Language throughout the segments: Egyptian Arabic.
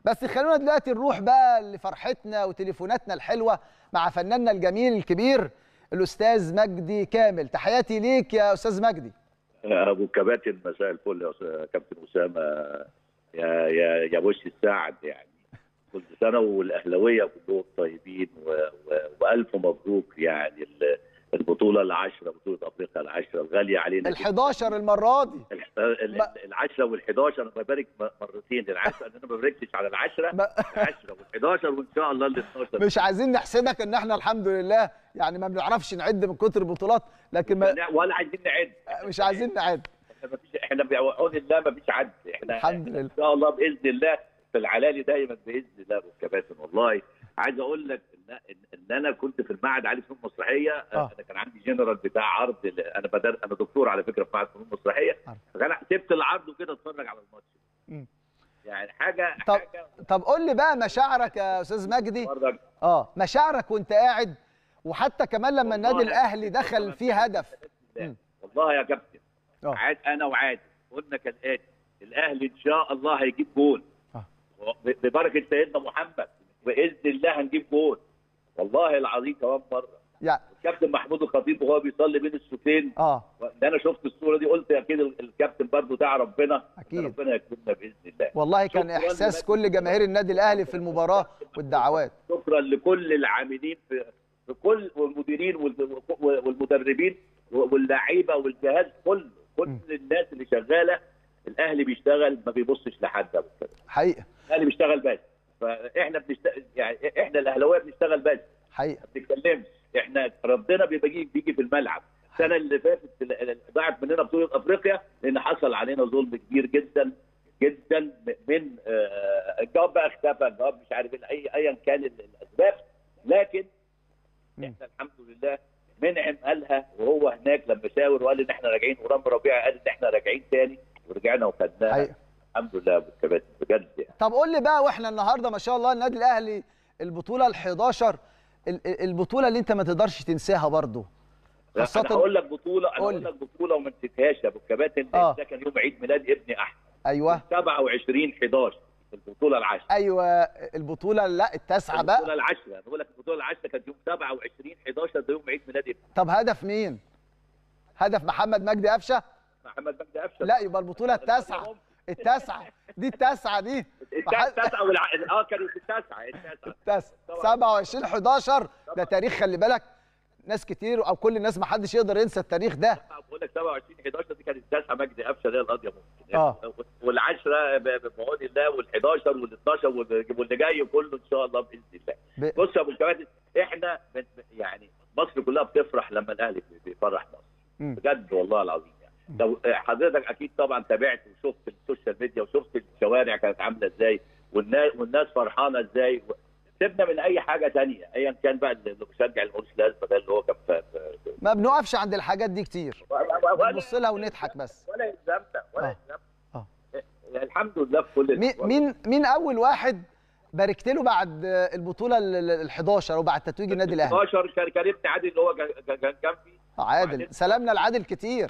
بس خلونا دلوقتي نروح بقى لفرحتنا وتليفوناتنا الحلوه مع فناننا الجميل الكبير الاستاذ مجدي كامل تحياتي ليك يا استاذ مجدي ابو كباتن مساء الفل يا أستاذ كابتن اسامه يا يا يا وش السعد يعني كل سنه والاهلاويه كلهم طيبين و... و... والف مبروك يعني ال- البطوله العشره بطوله افريقيا العشره الغاليه علينا ال11 المره دي ال- ال- ما- العشره وال11 انا ببارك م- مرتين العشره انا ما بباركش على العشره ما- العشره وال11 وان شاء الله ال12 مش عايزين نحسدك ان احنا الحمد لله يعني ما بنعرفش نعد من كتر البطولات لكن ما ولا عايزين نعد مش عايزين نعد احنا مفيش احنا بعون الله ما فيش عد احنا الحمد لله. ان شاء الله باذن الله في العلالي دايما باذن الله ابو الكباتن والله عايز اقول لك ان ان, إن انا كنت في المعهد علي فنون مسرحيه آه. انا كان عندي جنرال بتاع عرض ل- انا بدر انا دكتور على فكره في معهد فنون مسرحيه عارف. فانا سبت العرض وكده اتفرج على الماتش مم. يعني حاجه طب حاجه طب قول لي بقى مشاعرك يا استاذ مجدي اتفرج اه مشاعرك وانت قاعد وحتى كمان لما النادي والله الاهلي دخل فيه هدف مم. والله يا كابتن اه عاد انا وعاد قلنا كالاتي الاهلي ان شاء الله هيجيب جول آه. ب- ببركه سيدنا محمد باذن الله هنجيب جول والله العظيم كمان مره يعني الكابتن محمود الخطيب وهو بيصلي بين السوتين اه ده انا شفت الصوره دي قلت اكيد الكابتن برضه ده ربنا أكيد. ربنا يكرمنا باذن الله والله كان شكراً احساس لنادي كل جماهير النادي الاهلي في المباراه والدعوات شكرا لكل العاملين في في كل والمديرين وال- والمدربين واللعيبه والجهاز كله كل م. الناس اللي شغاله الاهلي بيشتغل ما بيبصش لحد أبو كده. حقيقه الاهلي بيشتغل بس فاحنا بنشتغل يعني احنا الاهلاويه بنشتغل بس حقيقه ما بنتكلمش احنا ربنا بيبقى بيجي بيجي في الملعب السنه اللي فاتت ال- ال- ضاعت مننا بطوله افريقيا لان حصل علينا ظلم كبير جدا جدا من آه، الجواب بقى اختفى الجواب مش عارف إيه، اي ايا كان ال- الاسباب لكن مم. احنا الحمد لله منعم قالها وهو هناك لما شاور وقال ان احنا راجعين ورام ربيع قال ان احنا راجعين تاني ورجعنا وخدناها حقيقه الحمد لله يا ابو الكباتن بجد يعني طب قول لي بقى واحنا النهارده ما شاء الله النادي الاهلي البطوله ال11 البطوله اللي انت ما تقدرش تنساها برضه انا خاصه هقول لك بطوله انا قول هقول لي. لك بطوله وما نسيتهاش يا ابو الكباتن آه. ده كان يوم عيد ميلاد ابني احمد ايوه 27 11 في البطوله العاشره ايوه البطوله لا التاسعه البطوله بقى العاشره أنا بقول لك البطوله العاشره كانت يوم 27 11 ده يوم عيد ميلاد ابني طب هدف مين هدف محمد مجدي قفشه محمد مجدي قفشه لا يبقى البطوله التاسعه التاسعه دي التاسعه دي التاسعه والع... اه كانت التاسعه التاسعه التاسعه 27 11 ده تاريخ خلي بالك ناس كتير او كل الناس ما حدش يقدر ينسى التاريخ ده بقول لك 27 11 دي كانت التاسعه مجدي قفشه اللي هي القضيه ممكن آه. والعشره ب- ب- بعون الله وال11 وال12 واللي جاي كله ان شاء الله باذن الله ب... بص يا ابو الكباتن احنا بن- يعني مصر كلها بتفرح لما الاهلي بيفرح مصر مم. بجد والله العظيم يعني لو حضرتك اكيد طبعا تابعت وشفت السوشيال ميديا وشفت الشوارع كانت عامله ازاي والناس والناس فرحانه ازاي سيبنا من اي حاجه تانية ايا كان بقى اللي بيشجع اللي ملوش لازمه ده اللي هو كان في في- ما بنوقفش عند الحاجات دي كتير ولا- بنبص لها ونضحك بس ولا يلزمنا ولا آه. يلزمنا آه. يعني الحمد لله في كل مين الأحوال. مين مين اول واحد باركت له بعد البطوله ال 11 وبعد تتويج النادي الاهلي 12 كان كان ابن عادل اللي هو كان كان كان فيه عادل سلامنا العادل كتير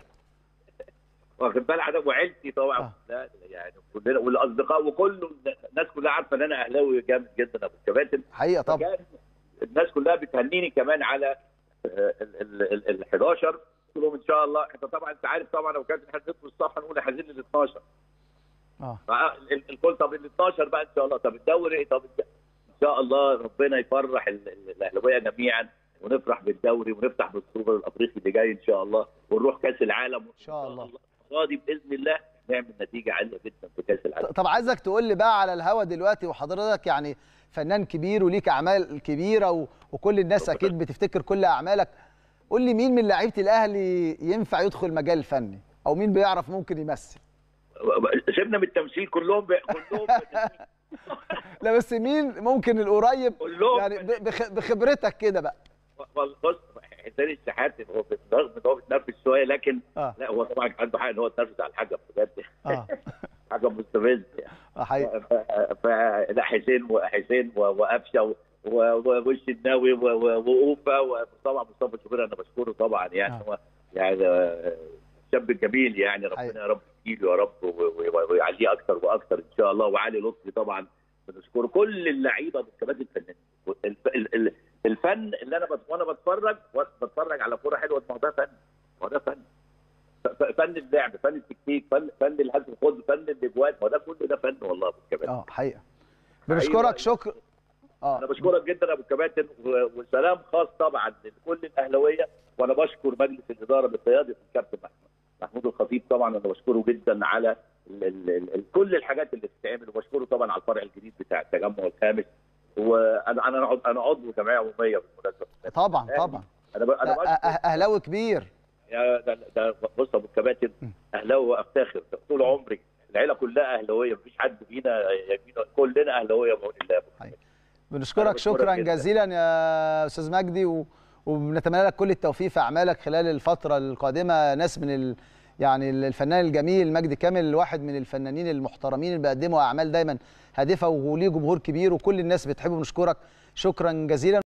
واخد بالك حضرتك وعيلتي طبعا آه. لا يعني كلنا والاصدقاء وكله الناس كلها عارفه ان انا اهلاوي جامد جدا ابو الكباتن حقيقه طبعا فكان الناس كلها بتهنيني كمان على آه، ال ال- ال 11 قلت لهم ان شاء الله انت طبعا انت عارف طبعا لو كانت احنا ندخل الصفحه نقول عايزين ال 12 اه الكل طب ال 12 بقى ان شاء الله طب الدوري طب الد- ان شاء الله ربنا يفرح ال- ال- الاهلاويه جميعا ونفرح بالدوري ونفتح بالسوبر الافريقي اللي جاي ان شاء الله ونروح كاس العالم ان شاء الله. راضي باذن الله نعمل نتيجه عاليه جدا في كاس العالم طب عايزك تقول لي بقى على الهوا دلوقتي وحضرتك يعني فنان كبير وليك اعمال كبيره و... وكل الناس اكيد بتفتكر كل اعمالك قول لي مين من لعيبه الاهلي ينفع يدخل مجال الفني او مين بيعرف ممكن يمثل سيبنا من التمثيل كلهم ب... كلهم لا بس مين ممكن القريب كلهم يعني ب- بخ... بخبرتك كده بقى والله بص حسين الشحات هو بالرغم ان هو بيتنرفز شويه لكن اه لا هو طبعا عنده حق ان هو يتنرفز على الحاجه بجد اه حاجه مستفزه يعني آه، حقيقي ف- ف- لا حسين وحسين و- وقفشه و- و- ووش الناوي و- و- واوفا وطبعا مصطفى شوبير انا بشكره طبعا يعني آه. هو يعني آه، شاب جميل يعني حقيقي. ربنا يا رب يجيله يا رب و- و- ويعليه اكتر واكتر ان شاء الله وعلي لطفي طبعا بنشكر كل اللعيبه والكباتن الفنانين الف- ال- ال- الفن اللي انا بت- وانا بتفرج بتفرج على كوره حلوه ما هو ده فن ما هو ده فن ف- ف- فن اللعب فن التكتيك فن فن الهدف الخد فن الاجوان ما هو ده كله ده فن والله ابو الكباتن اه حقيقه بنشكرك شكر اه انا بشكرك جدا يا ابو الكباتن و- وسلام خاص طبعا لكل الاهلاويه وانا بشكر مجلس الاداره بقياده الكابتن محمود محمود الخطيب طبعا انا بشكره جدا على ال ال ال ال كل الحاجات اللي بتتعمل وبشكره طبعا على الفرع الجديد بتاع التجمع الخامس وانا انا عضو- انا عضو جمعيه عموميه بالمناسبه طبعا طبعا انا ب- انا ده بشكر أه- اهلاوي كبير يا ده, ده بص يا ابو الكباتن اهلاوي وافتخر طول عمري العيله كلها اهلاويه مفيش حد فينا فينا كلنا اهلاويه بعون الله يا أبو الكباتن. بنشكرك بشكرك شكرا جداً. جزيلا يا استاذ مجدي و... وبنتمنى لك كل التوفيق في اعمالك خلال الفتره القادمه ناس من ال... يعني الفنان الجميل مجدي كامل واحد من الفنانين المحترمين اللي بيقدموا اعمال دايما هادفه وليه جمهور كبير وكل الناس بتحبه بنشكرك شكرا جزيلا